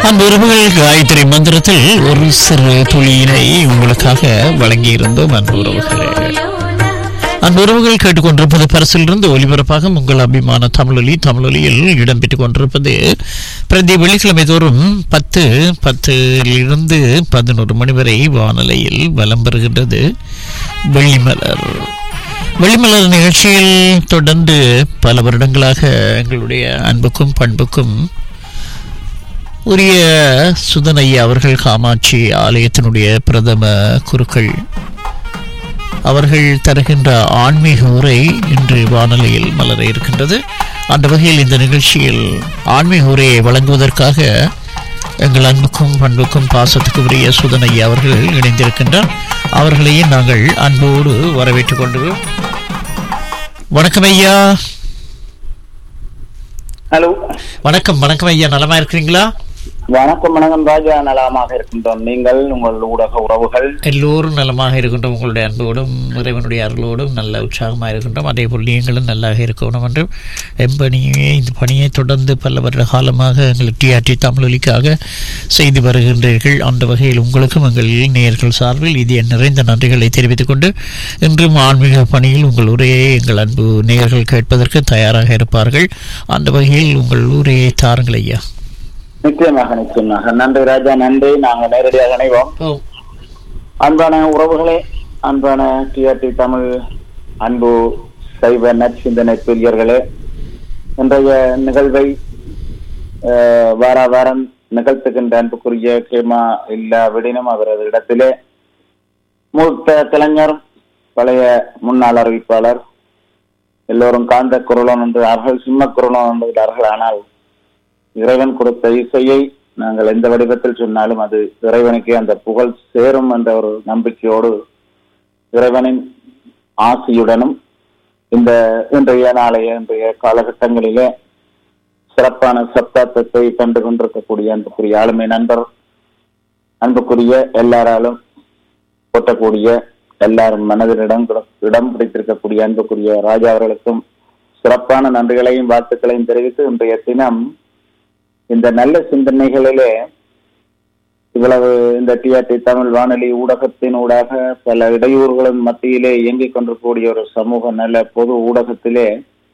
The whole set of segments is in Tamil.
அந்த உறவுகள் காயத்ரி மந்திரத்தில் ஒரு சிறு துளியினை உங்களுக்காக வழங்கியிருந்தோம் அன்பு உறவுகளே அந்த உறவுகள் கேட்டுக்கொண்டிருப்பது பரிசிலிருந்து ஒலிபரப்பாக உங்கள் அபிமான தமிழொலி தமிழொலியில் இடம்பெற்றுக் கொண்டிருப்பது பிரதி வெள்ளிக்கிழமை தோறும் பத்து பத்திலிருந்து பதினோரு மணி வரை வானொலியில் வலம் பெறுகின்றது வெள்ளிமலர் வெள்ளிமலர் நிகழ்ச்சியில் தொடர்ந்து பல வருடங்களாக எங்களுடைய அன்புக்கும் பண்புக்கும் உரிய சுதனையா அவர்கள் காமாட்சி ஆலயத்தினுடைய பிரதம குருக்கள் அவர்கள் தருகின்ற ஆன்மீக உரை இன்று வானொலியில் மலர இருக்கின்றது அந்த வகையில் இந்த நிகழ்ச்சியில் ஆன்மீக உரையை வழங்குவதற்காக எங்கள் அன்புக்கும் பண்புக்கும் பாசத்துக்கு உரிய சுதனையா அவர்கள் இணைந்திருக்கின்றார் அவர்களையும் நாங்கள் அன்போடு வரவேற்றுக் கொண்டு வணக்கம் ஐயா ஹலோ வணக்கம் வணக்கம் ஐயா நலமா இருக்கிறீங்களா வணக்கம் வணக்கம் ராஜா நலமாக இருக்கின்றோம் நீங்கள் உங்கள் ஊடக உறவுகள் எல்லோரும் நலமாக இருக்கின்றோம் உங்களுடைய அன்போடும் இறைவனுடைய அருளோடும் நல்ல உற்சாகமாக இருக்கின்றோம் அதே போல் நீங்களும் நல்லாக இருக்கணும் என்று எம்பணியே இந்த பணியை தொடர்ந்து பல வருட காலமாக எங்கள் டிஆர்டி தமிழொலிக்காக செய்து வருகின்றீர்கள் அந்த வகையில் உங்களுக்கும் எங்கள் நேயர்கள் சார்பில் இது என் நிறைந்த நன்றிகளை தெரிவித்துக் கொண்டு இன்றும் ஆன்மீக பணியில் உங்கள் உரையை எங்கள் அன்பு நேயர்கள் கேட்பதற்கு தயாராக இருப்பார்கள் அந்த வகையில் உங்கள் உரையை தாருங்கள் ஐயா நிச்சயமாக நிச்சயமாக நன்றி ராஜா நன்றி நாங்கள் நேரடியாக இணைவோம் ஓ அன்பான உறவுகளே அன்பான டிஆர்டி தமிழ் அன்பு சைவ நற்சிந்தனை பிரியர்களே இன்றைய நிகழ்வை அஹ், வார வாரம் நிகழ்த்துகின்ற அன்புக்குரிய கேமா இல்லாவிடினும் அவரது இடத்திலே மூத்த கலைஞர் பழைய முன்னாள் அறிவிப்பாளர் எல்லோரும் காந்த குரலோன் என்றார்கள் சிம்ம குரலோன் என்கிறார்கள் ஆனால் இறைவன் கொடுத்த இசையை நாங்கள் எந்த வடிவத்தில் சொன்னாலும் அது இறைவனுக்கு அந்த புகழ் சேரும் என்ற ஒரு நம்பிக்கையோடு இறைவனின் ஆசியுடனும் இந்த இன்றைய நாளைய இன்றைய காலகட்டங்களிலே சிறப்பான சப்தாத்தத்தை கண்டு கொண்டிருக்கக்கூடிய அன்புக்குரிய ஆளுமை நண்பர் அன்புக்குரிய எல்லாராலும் போட்டக்கூடிய எல்லாரும் மனதில் இடம் கொடு- இடம் பிடித்திருக்கக்கூடிய அன்புக்குரிய ராஜா அவர்களுக்கும் சிறப்பான நன்றிகளையும் வாழ்த்துக்களையும் தெரிவித்து இன்றைய தினம் இந்த நல்ல சிந்தனைகளிலே இவ்வளவு இந்த டிஆர்டி தமிழ் வானொலி ஊடகத்தின் ஊடாக பல இடையூறுகளின் மத்தியிலே இயங்கிக் கொண்டிருக்கக்கூடிய ஒரு சமூக நல்ல பொது ஊடகத்திலே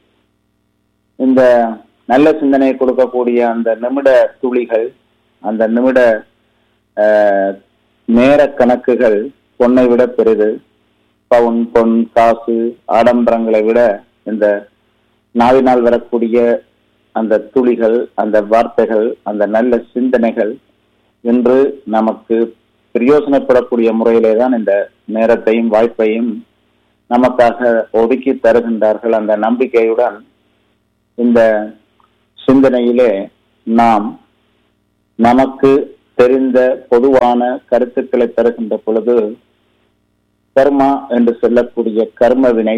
இந்த நல்ல சிந்தனையை கொடுக்கக்கூடிய அந்த நிமிட துளிகள் அந்த நிமிட ஆஹ், நேர கணக்குகள் பொன்னை விட பெரிது பவுன் பொன் காசு ஆடம்பரங்களை விட இந்த நாவினால் வரக்கூடிய அந்த துளிகள் அந்த வார்த்தைகள் அந்த நல்ல சிந்தனைகள் இன்று நமக்கு பிரயோசனப்படக்கூடிய முறையிலே தான் இந்த நேரத்தையும் வாய்ப்பையும் நமக்காக ஒதுக்கி தருகின்றார்கள் அந்த நம்பிக்கையுடன் இந்த சிந்தனையிலே நாம் நமக்கு தெரிந்த பொதுவான கருத்துக்களை தருகின்ற பொழுது கர்மா என்று சொல்லக்கூடிய கர்ம வினை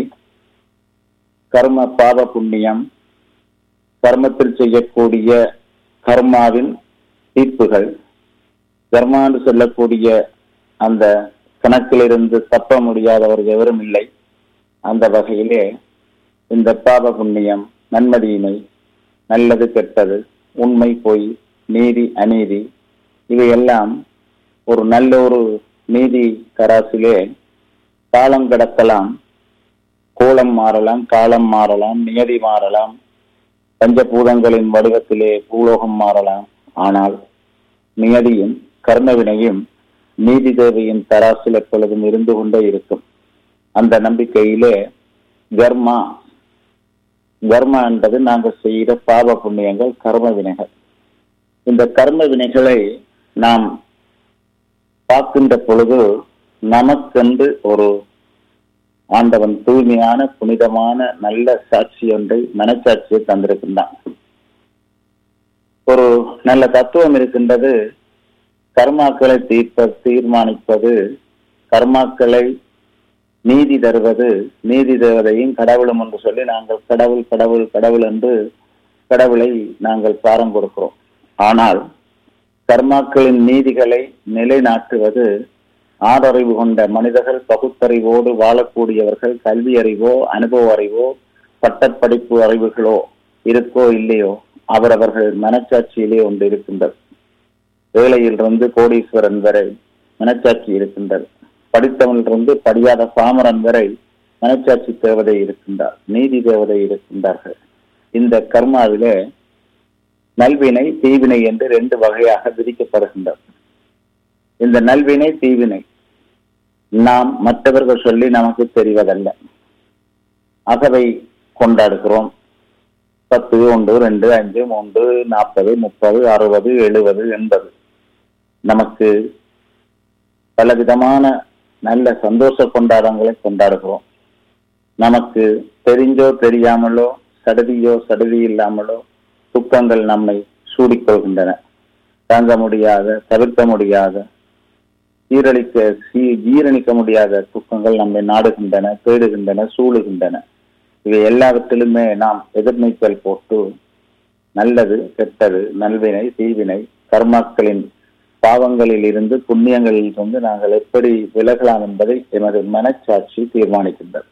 கர்ம பாவ புண்ணியம் கர்மத்தில் செய்யக்கூடிய கர்மாவின் தீர்ப்புகள் கர்மா என்று சொல்லக்கூடிய அந்த கணக்கிலிருந்து தப்ப முடியாதவர் எவரும் இல்லை அந்த வகையிலே இந்த பாவ புண்ணியம் நன்மதியினை நல்லது கெட்டது உண்மை பொய் நீதி அநீதி இவையெல்லாம் ஒரு நல்ல ஒரு நீதி தராசிலே காலம் கடக்கலாம் கோலம் மாறலாம் காலம் மாறலாம் நியதி மாறலாம் பஞ்சபூதங்களின் வடிவத்திலே பூலோகம் மாறலாம் ஆனால் நியதியும் கர்மவினையும் நீதி தேவையின் தராசில் எப்பொழுதும் இருந்து கொண்டே இருக்கும் அந்த நம்பிக்கையிலே கர்மா கர்மா என்பது நாங்கள் செய்கிற பாவ புண்ணியங்கள் கர்ம வினைகள் இந்த கர்ம வினைகளை நாம் பார்க்கின்ற பொழுது நமக்கென்று ஒரு ஆண்டவன் தூய்மையான புனிதமான நல்ல சாட்சி ஒன்றை மனச்சாட்சியை தந்திருக்கின்றான் ஒரு நல்ல தத்துவம் இருக்கின்றது கர்மாக்களை தீர்ப்ப தீர்மானிப்பது கர்மாக்களை நீதி தருவது நீதி தேவதையும் கடவுளும் என்று சொல்லி நாங்கள் கடவுள் கடவுள் கடவுள் என்று கடவுளை நாங்கள் பாரம் கொடுக்கிறோம் ஆனால் கர்மாக்களின் நீதிகளை நிலைநாட்டுவது ஆறறிவு கொண்ட மனிதர்கள் பகுத்தறிவோடு வாழக்கூடியவர்கள் கல்வி அறிவோ அனுபவ அறிவோ பட்டப்படிப்பு அறிவுகளோ இருக்கோ இல்லையோ அவரவர்கள் மனச்சாட்சியிலே ஒன்று இருக்கின்றது ஏழையிலிருந்து கோடீஸ்வரன் வரை மனச்சாட்சி இருக்கின்றது படித்தவனிலிருந்து படியாத பாமரன் வரை மனச்சாட்சி தேவதை இருக்கின்றார் நீதி தேவதை இருக்கின்றார்கள் இந்த கர்மாவிலே நல்வினை தீவினை என்று ரெண்டு வகையாக விதிக்கப்படுகின்றது இந்த நல்வினை தீவினை நாம் மற்றவர்கள் சொல்லி நமக்கு தெரிவதல்ல அகவை கொண்டாடுகிறோம் பத்து ஒன்று ரெண்டு அஞ்சு மூன்று நாற்பது முப்பது அறுபது எழுபது எண்பது நமக்கு பலவிதமான நல்ல சந்தோஷ கொண்டாடங்களை கொண்டாடுகிறோம் நமக்கு தெரிஞ்சோ தெரியாமலோ சடுதியோ சடுதி இல்லாமலோ துக்கங்கள் நம்மை சூடிக்கொள்கின்றன தாங்க முடியாத தவிர்க்க முடியாத சீரழிக்க சீ ஜீரணிக்க முடியாத துக்கங்கள் நம்மை நாடுகின்றன தேடுகின்றன சூழுகின்றன இவை எல்லாவற்றிலுமே நாம் எதிர்நீச்சல் போட்டு நல்லது கெட்டது நல்வினை தீவினை கர்மாக்களின் பாவங்களில் இருந்து புண்ணியங்களில் இருந்து நாங்கள் எப்படி விலகலாம் என்பதை எமது மனச்சாட்சி தீர்மானிக்கின்றது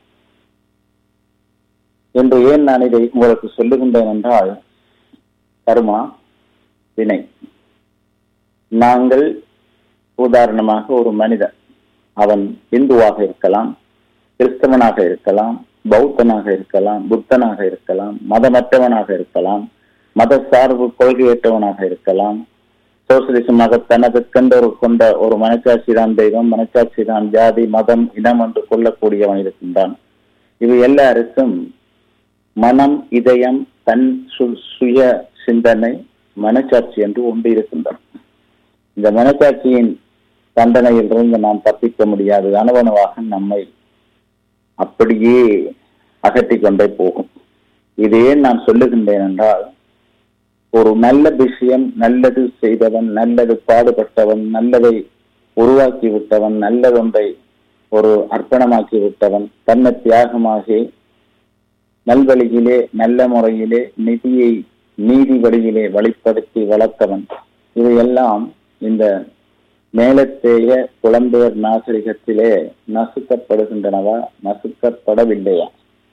என்று ஏன் நான் இதை உங்களுக்கு சொல்லுகின்றேன் என்றால் கர்மா வினை நாங்கள் உதாரணமாக ஒரு மனிதன் அவன் இந்துவாக இருக்கலாம் கிறிஸ்தவனாக இருக்கலாம் பௌத்தனாக இருக்கலாம் புத்தனாக இருக்கலாம் மதமற்றவனாக இருக்கலாம் மத சார்பு கொள்கையற்றவனாக இருக்கலாம் சோசியலிசமாக தனதுக்கென்ற ஒரு கொண்ட ஒரு மனச்சாட்சி தான் தெய்வம் மனச்சாட்சி தான் ஜாதி மதம் இனம் என்று கொள்ளக்கூடியவன் இருக்கின்றான் இவை எல்லாருக்கும் மனம் இதயம் தன் சுய சிந்தனை மனச்சாட்சி என்று ஒன்று இருக்கின்றன இந்த மனச்சாட்சியின் தண்டனையிலிருந்து நாம் தப்பிக்க முடியாது அனுபவமாக நம்மை அப்படியே அகற்றி கொண்டே போகும் இது ஏன் நான் சொல்லுகின்றேன் என்றால் ஒரு நல்ல விஷயம் நல்லது செய்தவன் நல்லது பாடுபட்டவன் நல்லதை உருவாக்கி விட்டவன் நல்லதொன்றை ஒரு அர்ப்பணமாக்கி விட்டவன் தன்னை தியாகமாகி நல்வழியிலே நல்ல முறையிலே நிதியை நீதி வழியிலே வழிப்படுத்தி வளர்த்தவன் இவையெல்லாம் இந்த மேலத்தேய புலம்பெயர் நாகரிகத்திலே நசுக்கப்படுகின்றனவா நசுக்கப்படவில்லையா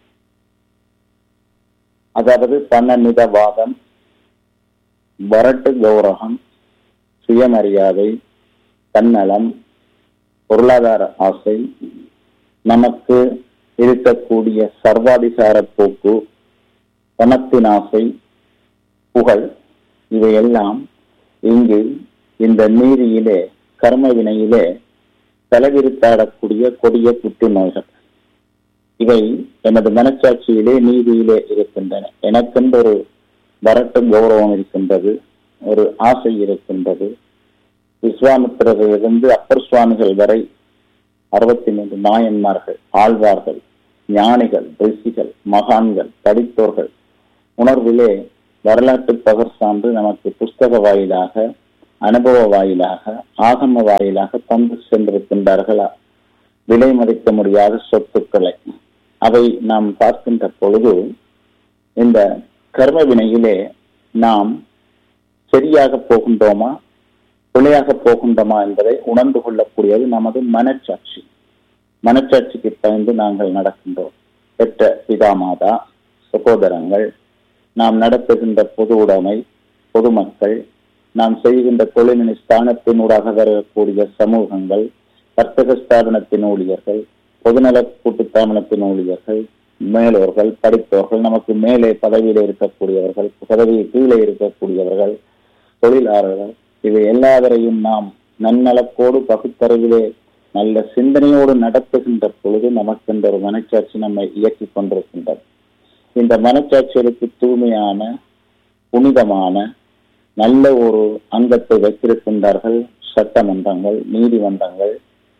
அதாவது பணநிதவாதம் வரட்டு கௌரவம் சுயமரியாதை தன்னலம் பொருளாதார ஆசை நமக்கு இருக்கக்கூடிய சர்வாதிகார போக்கு பணத்தின் ஆசை புகழ் இவையெல்லாம் இங்கு இந்த நீதியிலே கர்ம வினையிலே தலைவிரித்தாடக்கூடிய கொடிய புற்றுநோய்கள் இவை எனது மனச்சாட்சியிலே நீதியிலே இருக்கின்றன எனக்கென்று ஒரு வரட்டு கௌரவம் இருக்கின்றது ஒரு ஆசை இருக்கின்றது விஸ்வாமித்திரரிலிருந்து அப்பர் சுவாமிகள் வரை அறுபத்தி மூன்று நாயன்மார்கள் ஆழ்வார்கள் ஞானிகள் ரிஷிகள் மகான்கள் படித்தோர்கள் உணர்விலே வரலாற்று பகர் சான்று நமக்கு புஸ்தக வாயிலாக அனுபவ வாயிலாக ஆகம வாயிலாக தந்து சென்றிருக்கின்றார்கள் விலை மதிக்க முடியாத சொத்துக்களை அவை நாம் பார்க்கின்ற பொழுது இந்த கர்ம வினையிலே நாம் சரியாக போகின்றோமா பிழையாக போகின்றோமா என்பதை உணர்ந்து கொள்ளக்கூடியது நமது மனச்சாட்சி மனச்சாட்சிக்கு பயந்து நாங்கள் நடக்கின்றோம் பெற்ற பிதாமாதா சகோதரங்கள் நாம் நடத்துகின்ற பொது உடைமை பொதுமக்கள் நாம் செய்கின்ற தொழிலின் ஸ்தானத்தினூடாக வரக்கூடிய சமூகங்கள் வர்த்தக ஸ்தாபனத்தின் ஊழியர்கள் பொதுநல கூட்டுத்தாபனத்தின் ஊழியர்கள் மேலோர்கள் படித்தோர்கள் நமக்கு மேலே பதவியில இருக்கக்கூடியவர்கள் பதவியை கீழே இருக்கக்கூடியவர்கள் தொழிலாளர்கள் இவை எல்லாவரையும் நாம் நன்னலக்கோடு பகுத்தறிவிலே நல்ல சிந்தனையோடு நடத்துகின்ற பொழுது நமக்கென்ற ஒரு மனச்சாட்சி நம்மை இயக்கி கொண்டிருக்கின்றது இந்த மனச்சாட்சிகளுக்கு தூய்மையான புனிதமான நல்ல ஒரு அங்கத்தை வைத்திருக்கின்றார்கள் சட்டமன்றங்கள் நீதிமன்றங்கள்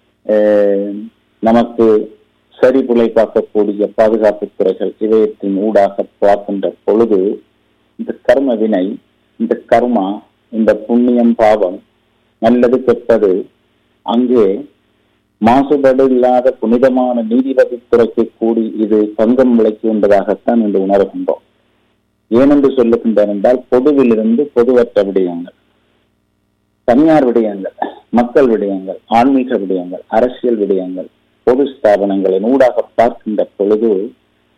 நமக்கு சரிபுலை பார்க்கக்கூடிய பாதுகாப்பு துறைகள் இவையத்தின் ஊடாக பார்க்கின்ற பொழுது இந்த கர்ம வினை இந்த கர்மா இந்த புண்ணியம் பாவம் நல்லது கெட்டது அங்கே மாசுபாடு இல்லாத புனிதமான நீதிபதி துறைக்கு கூடி இது பங்கம் விளைக்கின்றதாகத்தான் இன்று உணர்கின்றோம் ஏனென்று சொல்லுகின்றேன் என்றால் பொதுவிலிருந்து பொதுவற்ற விடயங்கள் தனியார் விடயங்கள் மக்கள் விடயங்கள் ஆன்மீக விடயங்கள் அரசியல் விடயங்கள் பொது ஸ்தாபனங்களின் ஊடாக பார்க்கின்ற பொழுது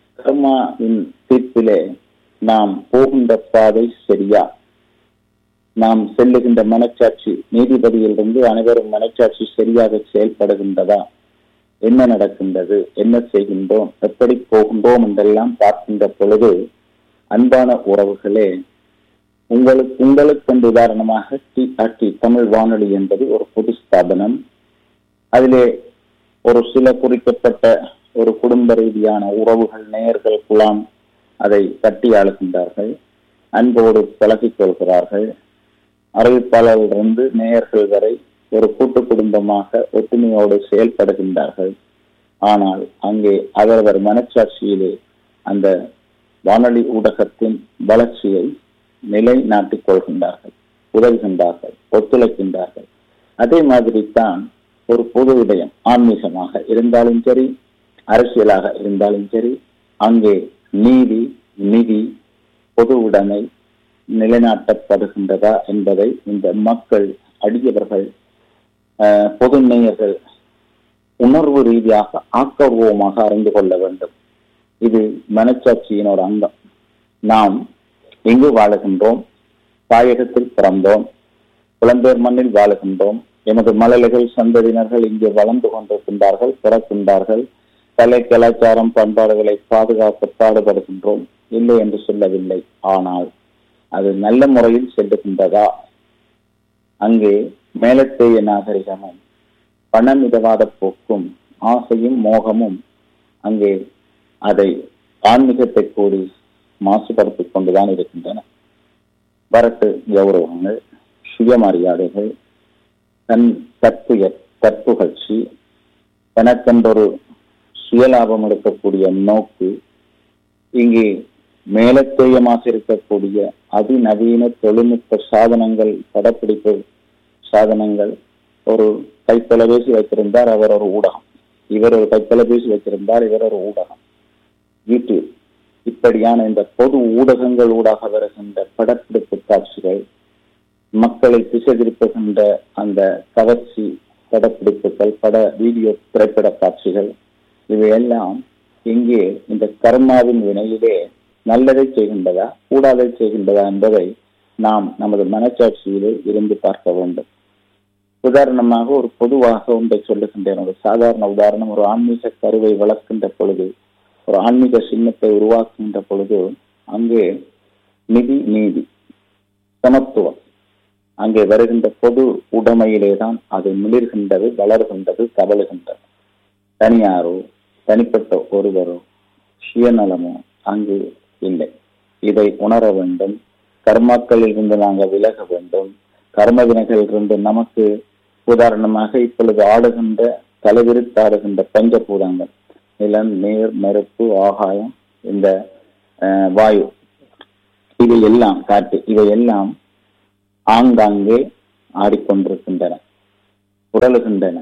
கர்மாவின் தீர்ப்பிலே நாம் போகின்ற பாதை சரியா நாம் செல்லுகின்ற மனச்சாட்சி நீதிபதியிலிருந்து அனைவரும் மனச்சாட்சி சரியாக செயல்படுகின்றதா என்ன நடக்கின்றது என்ன செய்கின்றோம் எப்படி போகின்றோம் என்றெல்லாம் பார்க்கின்ற பொழுது அன்பான உறவுகளே உங்களுக்கு உங்களுக்கு என்று உதாரணமாக டிஆர்டி தமிழ் வானொலி என்பது ஒரு பொது ஸ்தாபனம் அதிலே ஒரு சில குறிக்கப்பட்ட ஒரு குடும்ப ரீதியான உறவுகள் நேயர்கள் குலாம் அதை கட்டி ஆளுகின்றார்கள் அன்போடு பழகிக் கொள்கிறார்கள் அறிவிப்பாளரிலிருந்து நேயர்கள் வரை ஒரு கூட்டு குடும்பமாக ஒற்றுமையோடு செயல்படுகின்றார்கள் ஆனால் அங்கே அவரவர் மனச்சாட்சியிலே அந்த வானொலி ஊடகத்தின் வளர்ச்சியை நிலைநாட்டிக் கொள்கின்றார்கள் உதவுகின்றார்கள் ஒத்துழைக்கின்றார்கள் அதே மாதிரி தான் ஒரு பொது விடயம் ஆன்மீகமாக இருந்தாலும் சரி அரசியலாக இருந்தாலும் சரி அங்கே நீதி நிதி பொது உடைமை நிலைநாட்டப்படுகின்றதா என்பதை இந்த மக்கள் அடியவர்கள் பொது நேயர்கள் உணர்வு ரீதியாக ஆக்கபூர்வமாக அறிந்து கொள்ள வேண்டும் இது மனச்சாட்சியினோட அங்கம் நாம் எங்கு வாழுகின்றோம் தாயகத்தில் பிறந்தோம் புலம்பெயர் மண்ணில் வாழுகின்றோம் எமது மழலைகள் சந்ததியினர்கள் இங்கே வளர்ந்து கொண்டிருக்கின்றார்கள் பிறக்கின்றார்கள் கலை கலாச்சாரம் பண்பாடுகளை பாதுகாக்க பாடுபடுகின்றோம் இல்லை என்று சொல்லவில்லை ஆனால் அது நல்ல முறையில் செல்லுகின்றதா அங்கே மேலத்தேய நாகரிகமும் பணமிதவாத போக்கும் ஆசையும் மோகமும் அங்கே அதை ஆன்மீகத்தை கூடி மாசுபடுத்திக் கொண்டுதான் இருக்கின்றன வரட்டு கௌரவங்கள் சுயமரியாதைகள் தன் தற்புய தற்புகழ்ச்சி தனக்கென்றொரு சுயலாபம் எடுக்கக்கூடிய நோக்கு இங்கே மேலத்தேயமாக இருக்கக்கூடிய அதிநவீன தொழில்நுட்ப சாதனங்கள் படப்பிடிப்பு சாதனங்கள் ஒரு கைத்தொலைபேசி வைத்திருந்தார் அவர் ஒரு ஊடகம் இவர் ஒரு கைத்தொலைபேசி வைத்திருந்தார் இவர் ஒரு ஊடகம் யூடியூப் இப்படியான இந்த பொது ஊடகங்கள் ஊடாக வருகின்ற படப்பிடிப்பு காட்சிகள் மக்களை திசை திருப்புகின்ற அந்த கவர்ச்சி படப்பிடிப்புகள் பட வீடியோ திரைப்பட காட்சிகள் இவையெல்லாம் இங்கே இந்த கர்மாவின் வினையிலே நல்லதை செய்கின்றதா கூடாதை செய்கின்றதா என்பதை நாம் நமது மனச்சாட்சியிலே இருந்து பார்க்க வேண்டும் உதாரணமாக ஒரு பொதுவாக ஒன்றை சொல்லுகின்றேன் ஒரு சாதாரண உதாரணம் ஒரு ஆன்மீக கருவை வளர்க்கின்ற பொழுது ஒரு ஆன்மீக சின்னத்தை உருவாக்குகின்ற பொழுது அங்கே நிதி நீதி சமத்துவம் அங்கே வருகின்ற பொது உடைமையிலே தான் அது மிளிர்கின்றது வளர்கின்றது கவலுகின்றது தனியாரோ தனிப்பட்ட ஒருவரோ சுயநலமோ அங்கு இல்லை இதை உணர வேண்டும் கர்மாக்களில் இருந்து நாங்கள் விலக வேண்டும் கர்ம வினைகளிலிருந்து நமக்கு உதாரணமாக இப்பொழுது ஆடுகின்ற தலைவிரித்தாடுகின்ற பஞ்சபூதங்கள் நிலம் நீர் நெருப்பு ஆகாயம் இந்த வாயு இவை எல்லாம் காட்டு இவை எல்லாம் ஆங்காங்கே ஆடிக்கொண்டிருக்கின்றன உடலுகின்றன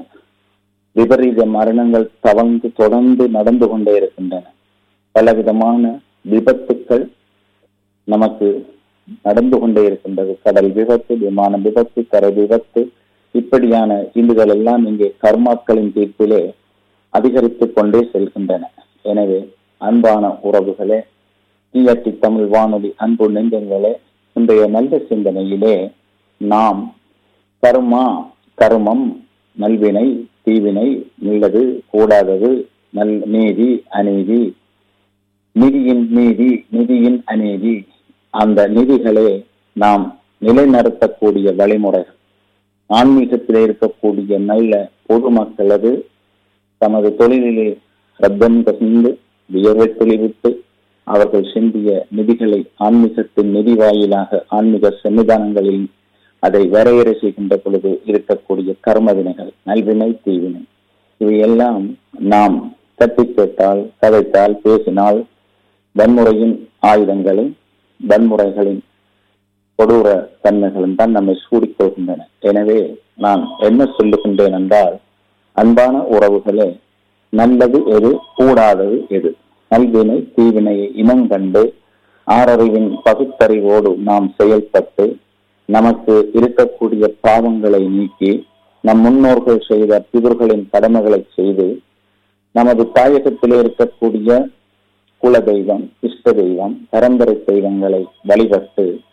விபரீத மரணங்கள் தவந்து தொடர்ந்து நடந்து கொண்டே இருக்கின்றன பலவிதமான விபத்துக்கள் நமக்கு நடந்து கொண்டே இருக்கின்றது கடல் விபத்து விமான விபத்து கரை விபத்து இப்படியான இந்துகள் எல்லாம் இங்கே கர்மாக்களின் தீர்ப்பிலே அதிகரித்துக் கொண்டே செல்கின்றன எனவே அன்பான உறவுகளே டிஆர்டி தமிழ் வானொலி அன்பு நெஞ்சங்களே இன்றைய நல்ல சிந்தனையிலே நாம் கர்மா கர்மம் நல்வினை தீவினை நல்லது கூடாதது நல் நீதி அநீதி நிதியின் நீதி நிதியின் அநீதி அந்த நிதிகளை நாம் நிலைநிறுத்தக்கூடிய வழிமுறைகள் ஆன்மீகத்திலே இருக்கக்கூடிய நல்ல பொதுமக்களது தமது தொழிலிலே ரத்தம் கசிந்து வியர்வை துளிவிட்டு அவர்கள் சிந்திய நிதிகளை ஆன்மீகத்தின் நிதி வாயிலாக ஆன்மீக சன்னிதானங்களில் அதை வரையறை செய்கின்ற பொழுது இருக்கக்கூடிய கர்ம வினைகள் நல்வினை தீவினை இவையெல்லாம் நாம் தட்டி கேட்டால் கதைத்தால் பேசினால் வன்முறையின் ஆயுதங்களும் வன்முறைகளின் கொடூர தன்மைகளும் தான் நம்மை சூடிக்கொள்கின்றன எனவே நான் என்ன சொல்லுகின்றேன் என்றால் அன்பான உறவுகளே நல்லது எது கூடாதது எது நல்வினை தீவினையை இனம் கண்டு ஆறறிவின் பகுத்தறிவோடு நாம் செயல்பட்டு நமக்கு இருக்கக்கூடிய பாவங்களை நீக்கி நம் முன்னோர்கள் செய்த பிதர்களின் கடமைகளை செய்து நமது தாயகத்திலே இருக்கக்கூடிய குல தெய்வம் இஷ்ட தெய்வம் பரம்பரை தெய்வங்களை வழிபட்டு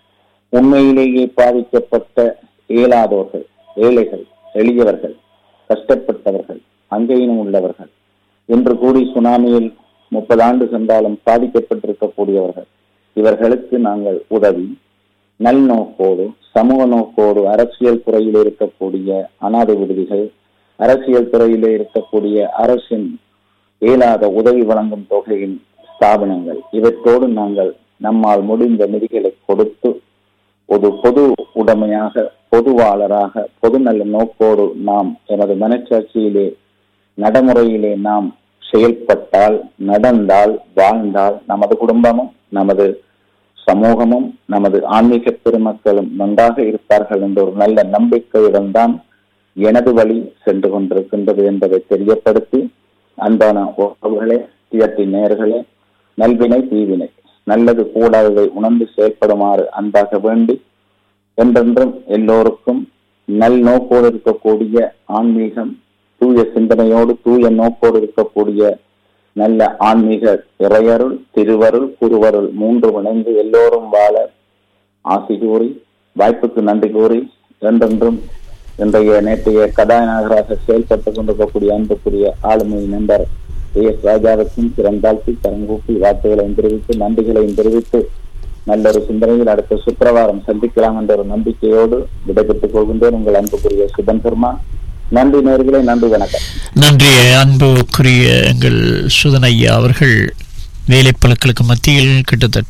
உண்மையிலேயே பாதிக்கப்பட்ட இயலாதோர்கள் ஏழைகள் எளியவர்கள் கஷ்டப்பட்டவர்கள் அங்கேயினும் உள்ளவர்கள் இன்று கூடி சுனாமியில் முப்பது ஆண்டு சென்றாலும் பாதிக்கப்பட்டிருக்கக்கூடியவர்கள் இவர்களுக்கு நாங்கள் உதவி நல்நோக்கோடு சமூக நோக்கோடு அரசியல் துறையில் இருக்கக்கூடிய அனாதை விடுதிகள் அரசியல் துறையிலே இருக்கக்கூடிய அரசின் இயலாத உதவி வழங்கும் தொகையின் ஸ்தாபனங்கள் இவற்றோடு நாங்கள் நம்மால் முடிந்த நிதிகளை கொடுத்து ஒரு பொது உடைமையாக பொதுவாளராக பொதுநல நோக்கோடு நாம் எமது மனச்சாட்சியிலே நடைமுறையிலே நாம் செயல்பட்டால் நடந்தால் வாழ்ந்தால் நமது குடும்பமும் நமது சமூகமும் நமது ஆன்மீக பெருமக்களும் நன்றாக இருப்பார்கள் என்ற ஒரு நல்ல நம்பிக்கையுடன் தான் எனது வழி சென்று கொண்டிருக்கின்றது என்பதை தெரியப்படுத்தி அன்பான உறவுகளே தியற்றி நேயர்களே நல்வினை தீவினை நல்லது கூடாததை உணர்ந்து செயல்படுமாறு அன்பாக வேண்டி என்றென்றும் எல்லோருக்கும் நல் நோக்கோடு இருக்கக்கூடிய ஆன்மீகம் தூய சிந்தனையோடு தூய நோக்கோடு இருக்கக்கூடிய நல்ல ஆன்மீக இறையருள் திருவருள் குருவருள் மூன்று இணைந்து எல்லோரும் வாழ ஆசி கூறி வாய்ப்புக்கு நன்றி கூறி என்றென்றும் இன்றைய நேற்றைய கதாநாயகராக செயல்பட்டுக் கொண்டிருக்கக்கூடிய அன்புக்குரிய ஆளுமை நண்பர் ஏ எஸ் ராஜாவுக்கும் திறந்தாழ்த்தி கரங்கூப்பி வாழ்த்துக்களையும் தெரிவித்து நன்றிகளையும் தெரிவித்து நல்லொரு சிந்தனையில் அடுத்த சுப்பிரவாரம் சந்திக்கலாம் என்ற ஒரு நம்பிக்கையோடு விடைபெற்றுக் கொள்கின்றேன் உங்கள் அன்புக்குரிய சுபன் சர்மா நன்றி நேர்களே நன்றி வணக்கம் நன்றி அன்புக்குரிய எங்கள் சுதனையா அவர்கள் வேலைப்பழுக்களுக்கு மத்தியில் கிட்டத்தட்ட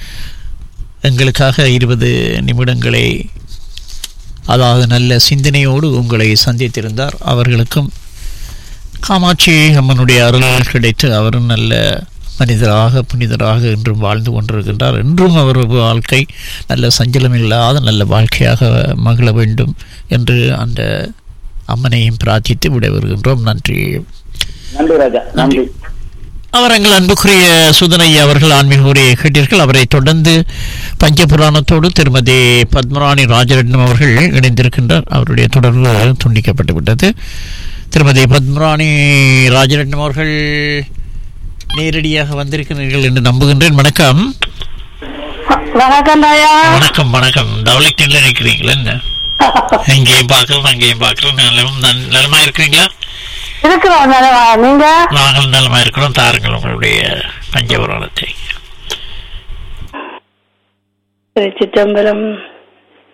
எங்களுக்காக இருபது நிமிடங்களை அதாவது நல்ல சிந்தனையோடு உங்களை சந்தித்திருந்தார் அவர்களுக்கும் காமாட்சி அம்மனுடைய அருள் கிடைத்து அவரும் நல்ல மனிதராக புனிதராக என்றும் வாழ்ந்து கொண்டிருக்கின்றார் என்றும் அவர் வாழ்க்கை நல்ல சஞ்சலம் இல்லாத நல்ல வாழ்க்கையாக மகிழ வேண்டும் என்று அந்த அம்மனையும் பிரார்த்தித்து விடைபெறுகின்றோம் நன்றி நன்றி ராஜா நன்றி அவர் எங்கள் அன்புக்குரிய சுதனையா அவர்கள் ஆன்மீக உரையை கேட்டீர்கள் அவரை தொடர்ந்து பஞ்சபுராணத்தோடு திருமதி பத்மராணி ராஜரட்னம் அவர்கள் இணைந்திருக்கின்றார் அவருடைய தொடர்பு துண்டிக்கப்பட்டு விட்டது திருமதி பத்மராணி ராஜரட்னம் அவர்கள் நேரடியாக வந்திருக்கிறீர்கள் என்று நம்புகின்றேன் வணக்கம் வணக்கம் தாயா வணக்கம் வணக்கம் டெவலப்டில் இருக்கிறீங்களா என்ன இங்கேயும் பார்க்குறோம் அங்கேயும் பார்க்குறோம் நலம் நலமா இருக்கிறீங்களா இருக்கிறோம் நலமா நீங்க நாங்கள் நலமா இருக்கிறோம் தாருங்கள் உங்களுடைய பஞ்சபுராணத்தை சிதம்பரம்